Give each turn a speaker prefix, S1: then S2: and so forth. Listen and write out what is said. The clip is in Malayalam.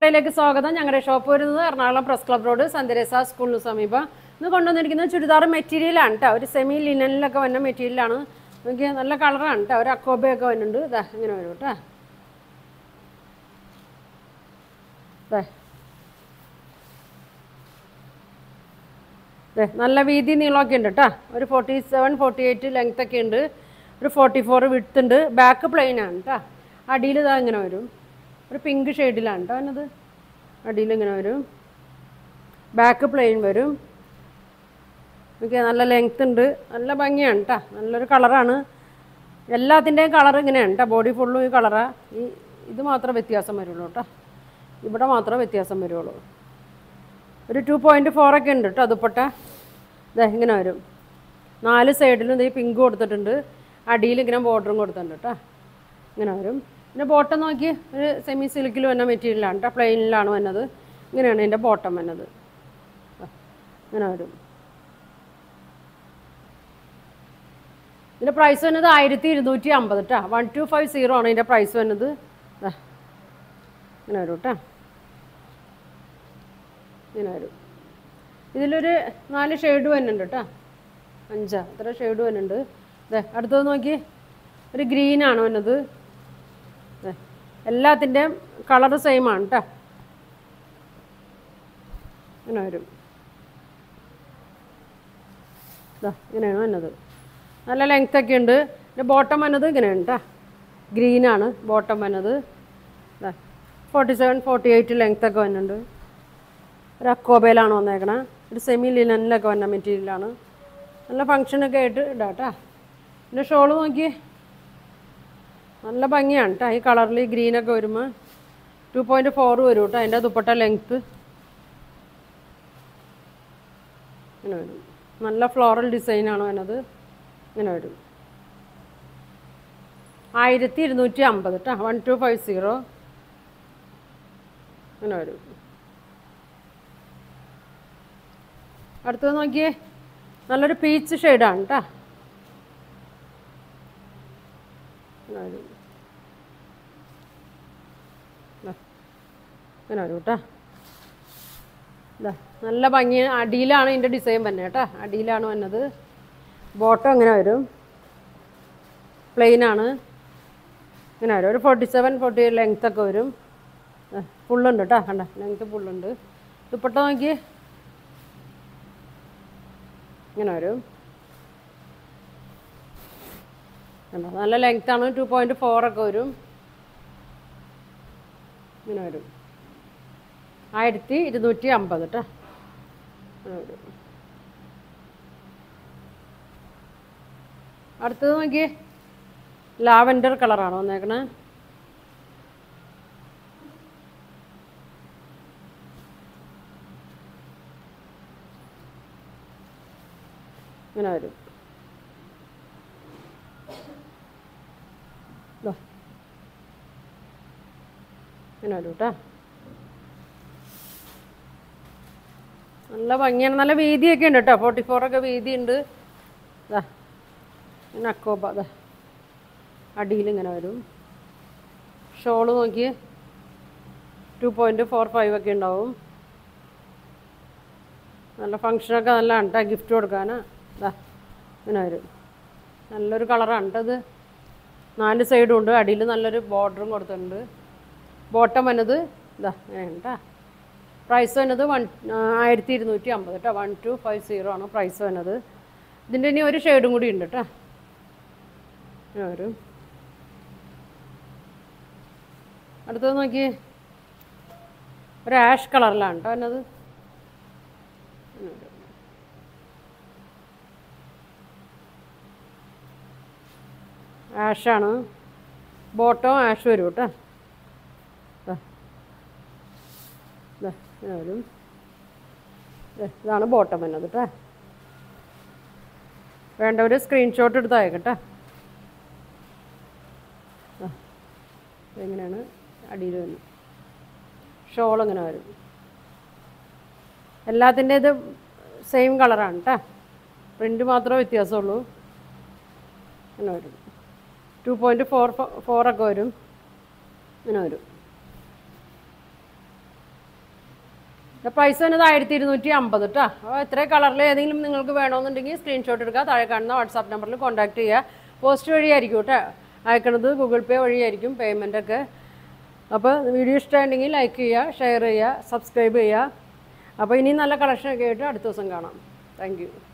S1: കോട്ടയിലേക്ക് സ്വാഗതം ഞങ്ങളുടെ ഷോപ്പ് വരുന്നത് എറണാകുളം പ്രസ് ക്ലബ് റോഡ് സന്ദരേസ സ്കൂളിന് സമീപം ഇന്ന് കൊണ്ടുവന്നിരിക്കുന്നത് ചുരിദാർ മെറ്റീരിയലാണ് കേട്ടോ ഒരു സെമി ലിനനിലൊക്കെ വന്ന മെറ്റീരിയലാണ് നോക്കിയാൽ നല്ല കളറാണ് കേട്ടോ ഒരു അക്കോബയൊക്കെ വരുന്നുണ്ട് ഇതാ ഇങ്ങനെ വരും കേട്ടോ ദേ. ദേ, നല്ല വീതി നീളമൊക്കെ ഉണ്ട് കേട്ടോ ഒരു forty seven forty eight length ഒക്കെ ഉണ്ട് ഒരു ഫോർട്ടി ഫോർ വിഡ്ത്ത് ഉണ്ട് ബാക്ക് പ്ലെയിൻ ആണ് കേട്ടോ അടിയിൽ ഇതാ ഇങ്ങനെ വരും ഒരു പിങ്ക് ഷെയ്ഡിലാണ് കേട്ടോ അതിനത് അടിയിൽ ഇങ്ങനെ വരും ബാക്ക് പ്ലെയിൻ വരും ഓക്കെ നല്ല ലെങ്ത് ഉണ്ട് നല്ല ഭംഗിയാണ് കേട്ടോ നല്ലൊരു കളറാണ് എല്ലാത്തിൻ്റെയും കളർ ഇങ്ങനെയാണ് കേട്ടോ ബോഡി ഫുള്ളും ഈ കളറാണ് ഈ ഇത് മാത്രമേ വ്യത്യാസം വരുള്ളൂ കേട്ടോ ഇവിടെ മാത്രമേ വ്യത്യാസം വരുള്ളൂ ഒരു ടു പോയിൻറ്റ് ഫോറൊക്കെ ഉണ്ട് കേട്ടോ ദുപ്പട്ട ഇതേ ഇങ്ങനെ വരും നാല് സൈഡിലും ഇത് പിങ്ക് കൊടുത്തിട്ടുണ്ട് അടിയിൽ ഇങ്ങനെ ബോർഡറും കൊടുത്തിട്ടുണ്ട് കേട്ടോ ഇങ്ങനെ വരും പിന്നെ ബോട്ടം നോക്കി ഒരു സെമി സിൽക്കിൽ വന്ന മെറ്റീരിയലാണ് കേട്ടോ പ്ലെയിനിലാണ് വന്നത് ഇങ്ങനെയാണ് ഇതിൻ്റെ ബോട്ടം വന്നത് ദാ, ഇങ്ങനെ വരും ഇതിൻ്റെ പ്രൈസ് വന്നത് ആയിരത്തി ഇരുന്നൂറ്റി അമ്പത് കേട്ടോ വൺ ടു ഫൈവ് സീറോ ആണ് ഇതിൻ്റെ പ്രൈസ് വന്നത് ദാ, ഇങ്ങനെ വരും കേട്ടോ ഇങ്ങനെ വരും ഇതിലൊരു നാല് ഷെയ്ഡ് വരുന്നുണ്ട് കേട്ടോ അഞ്ചാ അത്ര ഷെയ്ഡ് വരുന്നുണ്ട് അതെ അടുത്തത് നോക്കി ഒരു ഗ്രീനാണ് വന്നത് ദേ, എല്ലാത്തിൻ്റെയും കളർ സെയിം ആണ് കേട്ടോ ഇങ്ങനെ വരും ഇതാ ഇങ്ങനെയാണ് വന്നത് നല്ല ലെങ്ത് ഒക്കെ ഉണ്ട് പിന്നെ ബോട്ടം വന്നത് ഇങ്ങനെയാണ് കേട്ടോ ഗ്രീനാണ് ബോട്ടം വന്നത് ഇതാ forty seven forty eight length ഒക്കെ വരുന്നുണ്ട് ഒരു അക്കോബയിലാണ് വന്നേക്കണേ ഒരു സെമി ലിനനിലൊക്കെ വന്ന മെറ്റീരിയലാണ് നല്ല ഫങ്ഷനൊക്കെ ആയിട്ട് ഇടാം കേട്ടോ പിന്നെ ഷോള് നോക്കി നല്ല ഭംഗിയാണ് കേട്ടോ ഈ കളറിൽ ഈ ഗ്രീനൊക്കെ വരുമ്പോൾ ടു പോയിൻറ്റ് ഫോർ വരും കേട്ടോ അതിൻ്റെ ദുപ്പട്ട ലെങ്ത്ത് ഇങ്ങനെ വരും നല്ല ഫ്ലോറൽ ഡിസൈനാണ് വരുന്നത് ഇങ്ങനെ വരും ആയിരത്തി ഇരുന്നൂറ്റി അമ്പത് കേട്ടോ വൺ ടു ഫൈവ് സീറോ ഇങ്ങനെ വരും അടുത്തത് നോക്കിയേ നല്ലൊരു പീച്ച് ഷെയ്ഡാണ് കേട്ടോ ഇങ്ങനെ വരും ദാ, ഇങ്ങനെ വരും കേട്ടോ ഇതാ നല്ല ഭംഗി അടിയിലാണ് ഇതിൻ്റെ ഡിസൈൻ തന്നെ കേട്ടോ അടിയിലാണ് വന്നത് ബോട്ടം ഇങ്ങനെ വരും പ്ലെയിനാണ് ഇങ്ങനെ വരും ഒരു ഫോർട്ടി സെവൻ ഫോർട്ടി ലെങ്ത് ഒക്കെ വരും ഫുള്ളുണ്ട് കേട്ടോ കണ്ട ലെങ്ത് ഫുള്ളുണ്ട് ദുപ്പട്ട നോക്കി ഇങ്ങനെ വരും കണ്ടോ നല്ല ലെങ്ത് ആണ് ടു പോയിൻറ്റ് ഫോറൊക്കെ വരും ഇങ്ങനെ വരും ആയിരത്തി ഇരുന്നൂറ്റി അമ്പത് കേട്ടോ ഇങ്ങനെ വരും അടുത്തത് നോക്കിയേ ലാവൻഡർ കളറാണ് വന്നേക്കണേ ഇങ്ങനെ വരും ദാ. ഇങ്ങനെ വരും കേട്ടോ നല്ല ഭംഗിയാണ് നല്ല വീതിയൊക്കെ ഉണ്ട് കേട്ടോ ഫോർട്ടി ഫോറൊക്കെ വീതി ഉണ്ട് ഇതാ ഇങ്ങനെ അക്കോബ അതാ അടിയിൽ ഇങ്ങനെ വരും ഷോള് നോക്കി ടു പോയിൻറ്റ് ഫോർ ഫൈവ് ഒക്കെ ഉണ്ടാവും നല്ല ഫങ്ഷനൊക്കെ നല്ലതാണ് കേട്ടോ ഗിഫ്റ്റ് കൊടുക്കാനാ ഇതാ ഇങ്ങനെ വരും നല്ലൊരു കളറാണ് കേട്ടോ ഇത് നാല് സൈഡും ഉണ്ട് അടിയിൽ നല്ലൊരു ബോർഡറും കൊടുത്തിട്ടുണ്ട് ബോട്ടം വന്നത് ഇതാ ഇങ്ങനെയാണ് കേട്ടോ പ്രൈസ് വന്നത് വൺ ആയിരത്തി ഇരുന്നൂറ്റി അമ്പത് കേട്ടോ വൺ ടു ഫൈവ് സീറോ ആണ് പ്രൈസ് വന്നത് ഇതിൻ്റെ ഇനി ഒരു ഷെയ്ഡും കൂടി ഉണ്ട് കേട്ടോ ഇങ്ങനെ വരും അടുത്തത് നോക്കി ഒരു ആഷ് കളറിലാണ് കേട്ടോ എന്നത് ആഷാണ് ബോട്ടോ ആഷ് വരും കേട്ടോ ദാ. ദാ, ഇങ്ങനെ വരും ദേ, ഇതാണ് ബോട്ടം വന്നത് കേട്ടോ വേണ്ടവർ സ്ക്രീൻഷോട്ട് എടുത്ത് അയക്കട്ടെ ദാ, ഇതെങ്ങനെയാണ് അടിയിൽ വരുന്നത് ഷോൾ ഇങ്ങനെ വരും എല്ലാത്തിൻ്റെ ഇത് സെയിം കളറാണ് കേട്ടോ പ്രിൻ്റ് മാത്രമേ വ്യത്യാസമുള്ളൂ ഇങ്ങനെ വരും ടു പോയിൻറ്റ് ഫോർ ഫോറൊക്കെ വരും ഇങ്ങനെ വരും പ്രൈസ് വന്നത് ആയിരത്തി ഇരുന്നൂറ്റി അമ്പത് കേട്ടോ അപ്പോൾ ഇത്ര കളറിൽ ഏതെങ്കിലും നിങ്ങൾക്ക് വേണമെന്നുണ്ടെങ്കിൽ സ്ക്രീൻഷോട്ട് എടുക്കുക താഴെ കാണുന്ന വാട്സാപ്പ് നമ്പറിൽ കോൺടാക്ട് ചെയ്യുക പോസ്റ്റ് വഴിയായിരിക്കും കേട്ടോ അയക്കണത് ഗൂഗിൾ പേ വഴിയായിരിക്കും പേയ്മെൻ്റ് ഒക്കെ അപ്പോൾ വീഡിയോ ഇഷ്ടമായിട്ടുണ്ടെങ്കിൽ ലൈക്ക് ചെയ്യുക ഷെയർ ചെയ്യുക സബ്സ്ക്രൈബ് ചെയ്യുക അപ്പോൾ ഇനി നല്ല കളക്ഷനൊക്കെ ആയിട്ട് അടുത്ത ദിവസം കാണാം താങ്ക് യു